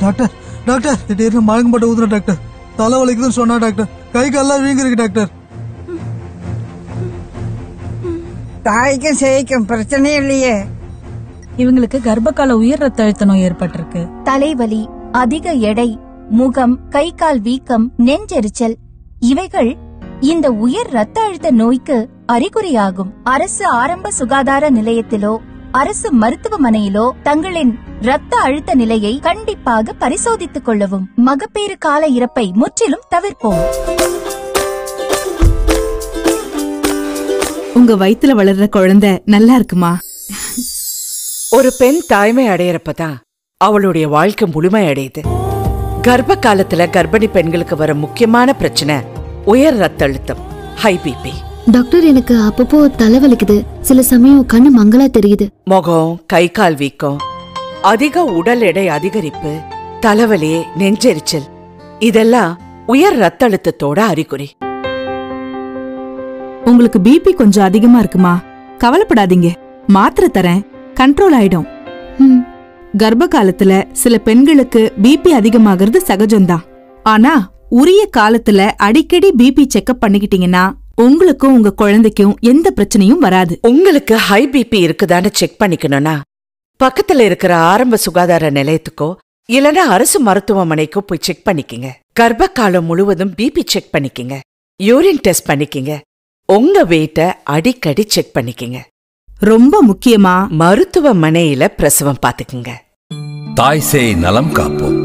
doctor doctor திடீர்னு மயக்கம் போட்டு ஊதுன டாக்டர் தலை வலிக்குதுன்னு சொன்னா டாக்டர் கை கால்லாம் வீங்கிருக்கு டாக்டர் தாய்க்கும் சேய்க்கும் பிரச்சனை இல்லையே இவங்களுக்கு கர்ப்பகால உயர் ரத்த அழுத்த நோய் ஏற்பட்டிருக்கு தலைவலி அதிக எடை முகம் கை கால் வீக்கம் நெஞ்செரிச்சல் இவைகள் இந்த உயர் ரத்த அழுத்த நோய்க்கு அறிகுறியாகும் அரசு ஆரம்ப சுகாதார நிலையத்திலோ அரசு மருத்துவமனையிலோ தங்களின் ரத்த அழுத்த நிலையை கண்டிப்பாக பரிசோதித்துக் கொள்ளவும் மகப்பேறு கால இறப்பை முற்றிலும் தவிர்ப்போம் உங்க வயித்துல வளர்ற குழந்தை நல்லா இருக்குமா ஒரு பெண் தாய்மை அடையறப்பதான் அவளுடைய வாழ்க்கை முழுமை அடையுது கர்ப்ப காலத்துல கர்ப்பிணி பெண்களுக்கு வர முக்கியமான பிரச்சனை உயர் ரத்த அழுத்தம் ஹை பிபி டாக்டர் எனக்கு அப்பப்போ தலை வலிக்குது சில சமயம் கண்ணு மங்களா தெரியுது முகம் கை கால் வீக்கம் அதிக உடல் எடை அதிகரிப்பு தலைவலி நெஞ்செரிச்சல் இதெல்லாம் உயர் ரத்த அழுத்தத்தோட அறிகுறி உங்களுக்கு பிபி கொஞ்சம் அதிகமா இருக்குமா கவலைப்படாதீங்க மாத்திரை தரேன் கண்ட்ரோல் ஆயிடும் ம், கர்ப்ப காலத்துல சில பெண்களுக்கு பிபி அதிகமாகிறது சகஜம்தான் ஆனா உரிய காலத்துல அடிக்கடி பிபி செக்அப் பண்ணிக்கிட்டீங்கன்னா உங்களுக்கும் உங்க குழந்தைக்கும் எந்த பிரச்சனையும் வராது உங்களுக்கு ஹை பிபி இருக்குதான்னு செக் பண்ணிக்கணும்னா பக்கத்துல இருக்கிற ஆரம்ப சுகாதார நிலையத்துக்கோ இல்லனா அரசு மருத்துவமனைக்கோ போய் செக் பண்ணிக்கிங்க கர்ப்ப காலம் முழுவதும் பிபி செக் பண்ணிக்கிங்க யூரின் டெஸ்ட் பண்ணிக்கிங்க உங்க வெயிட்ட அடிக்கடி செக் பண்ணிக்கிங்க ரொம்ப முக்கியமா மருத்துவமனையில பிரசவம் பாத்துக்குங்க தாய் சேய் நலம் காப்போம்